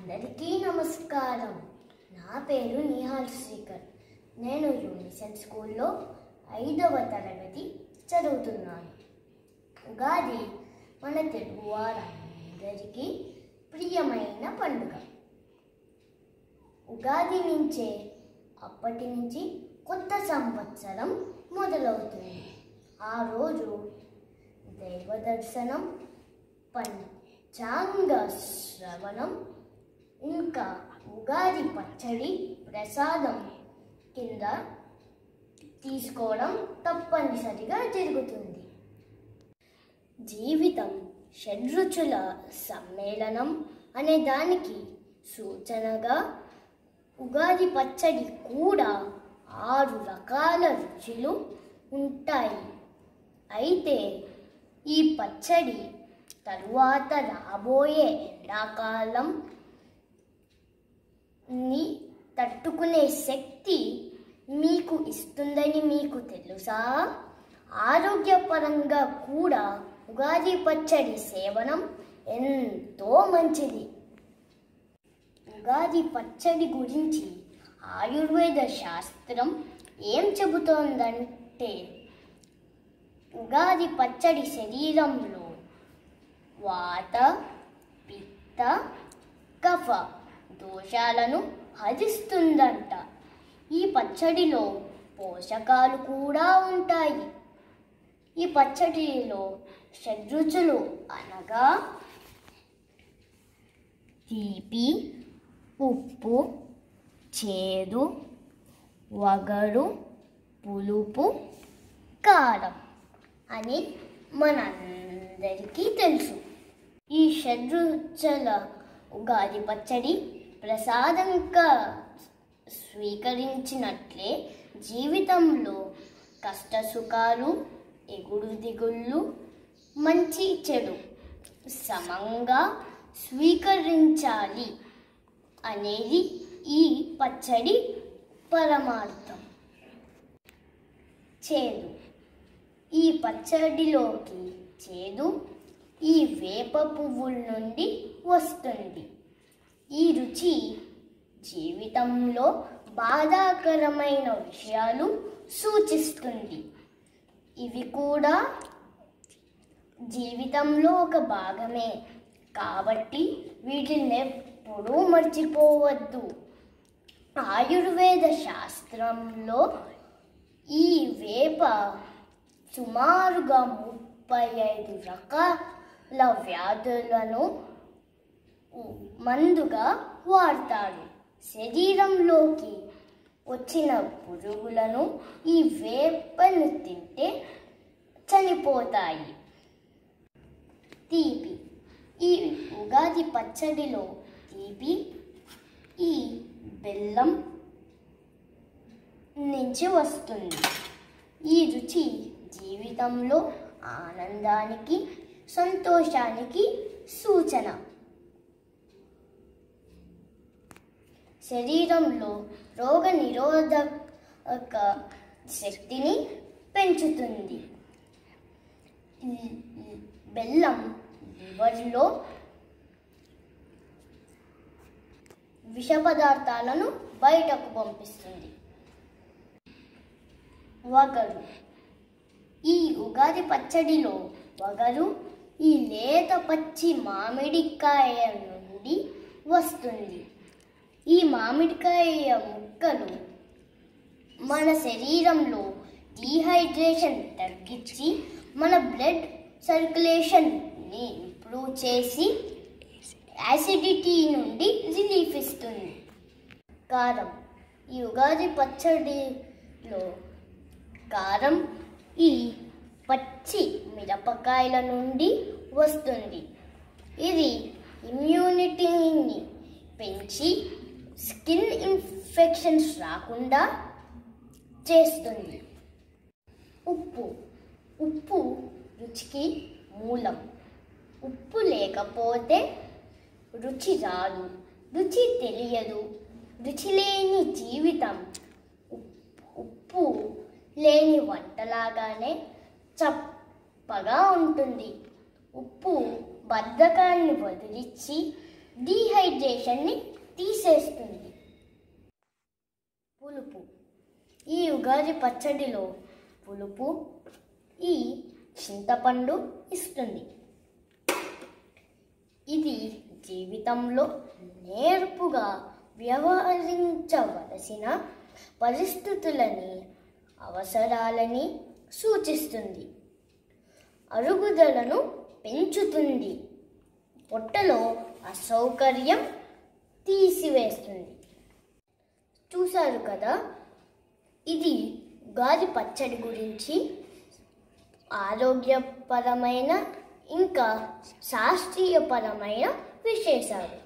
అందరికీ నమస్కారం నా పేరు నిహాల్ శ్రీకర్ నేను యూనిసెన్ స్కూల్లో ఐదవ తరగతి చదువుతున్నాను ఉగాది మన తెలుగువారందరికీ ప్రియమైన పండుగ ఉగాది నుంచే అప్పటి నుంచి కొత్త సంవత్సరం మొదలవుతుంది ఆ రోజు దైవ దర్శనం పంచాంగ శ్రవణం ఇంకా ఉగాది పచ్చడి ప్రసాదం కింద తీసుకోవడం తప్పనిసరిగా జరుగుతుంది జీవితం షడ్రుచుల సమ్మేళనం అనే దానికి సూచనగా ఉగాది పచ్చడి కూడా ఆరు రకాల రుచులు ఉంటాయి అయితే ఈ పచ్చడి తరువాత రాబోయే ఎండాకాలం ని తట్టుకునే శక్తి మీకు ఇస్తుందని మీకు తెలుసా ఆరోగ్యపరంగా కూడా ఉగాది పచ్చడి సేవనం ఎంతో మంచిది ఉగాది పచ్చడి గురించి ఆయుర్వేద శాస్త్రం ఏం చెబుతోందంటే ఉగాది పచ్చడి శరీరంలో వాత పిత్త కఫ దోషాలను హరిస్తుందంట ఈ పచ్చడిలో పోషకాలు కూడా ఉంటాయి ఈ పచ్చడిలో షడ్రుచులు అనగా తీపి ఉప్పు చేదు వగరు పులుపు కారం అని మనందరికీ తెలుసు ఈ షడ్రుచుల ఉగాది పచ్చడి ప్రసాదంగా స్వీకరించినట్లే జీవితంలో కష్ట సుఖాలు ఎగుడు దిగుళ్ళు మంచి చెడు సమంగా స్వీకరించాలి అనేది ఈ పచ్చడి పరమార్థం చేదు ఈ పచ్చడిలోకి చేదు ఈ వేప పువ్వుల నుండి వస్తుంది ఈ రుచి జీవితంలో బాధాకరమైన విషయాలు సూచిస్తుంది ఇవి కూడా జీవితంలో ఒక భాగమే కాబట్టి వీటిని ఎప్పుడూ మర్చిపోవద్దు ఆయుర్వేద శాస్త్రంలో ఈ వేప సుమారుగా ముప్పై ఐదు రకాల వ్యాధులను మందుగా వాడతారు శరీరంలోకి వచ్చిన పురుగులను ఈ వేపను తింటే చనిపోతాయి తీపి ఈ ఉగాది పచ్చడిలో తీపి ఈ బెల్లం నుంచి వస్తుంది ఈ రుచి జీవితంలో ఆనందానికి సంతోషానికి సూచన శరీరంలో రోగ నిరోధక శక్తిని పెంచుతుంది బెల్లం లివర్లో విష పదార్థాలను బయటకు పంపిస్తుంది వగరు ఈ ఉగాది పచ్చడిలో వగరు ఈ లేత పచ్చి మామిడికాయ నుండి వస్తుంది ఈ మామిడికాయ ముక్కలు మన శరీరంలో డీహైడ్రేషన్ తగ్గించి మన బ్లడ్ సర్క్యులేషన్ని ఇంప్రూవ్ చేసి యాసిడిటీ నుండి రిలీఫ్ ఇస్తుంది కారం ఈ ఉగాది పచ్చడిలో కారం ఈ పచ్చి మిరపకాయల నుండి వస్తుంది ఇది ఇమ్యూనిటీని పెంచి స్కిన్ ఇన్ఫెక్షన్స్ రాకుండా చేస్తుంది ఉప్పు ఉప్పు రుచికి మూలం ఉప్పు లేకపోతే రుచి రాదు రుచి తెలియదు రుచి లేని జీవితం ఉప్పు లేని వంటలాగానే చప్పగా ఉంటుంది ఉప్పు బద్ధకాన్ని వదిలించి డీహైడ్రేషన్ని తీసేస్తుంది పులుపు ఈ ఉగాది పచ్చడిలో పులుపు ఈ చింతపండు ఇస్తుంది ఇది జీవితంలో నేర్పుగా వ్యవహరించవలసిన పరిస్థితులని అవసరాలని సూచిస్తుంది అరుగుదలను పెంచుతుంది పొట్టలో అసౌకర్యం తీసివేస్తుంది చూశారు కదా ఇది ఉగాది పచ్చడి గురించి ఆరోగ్యపరమైన ఇంకా శాస్త్రీయపరమైన విశేషాలు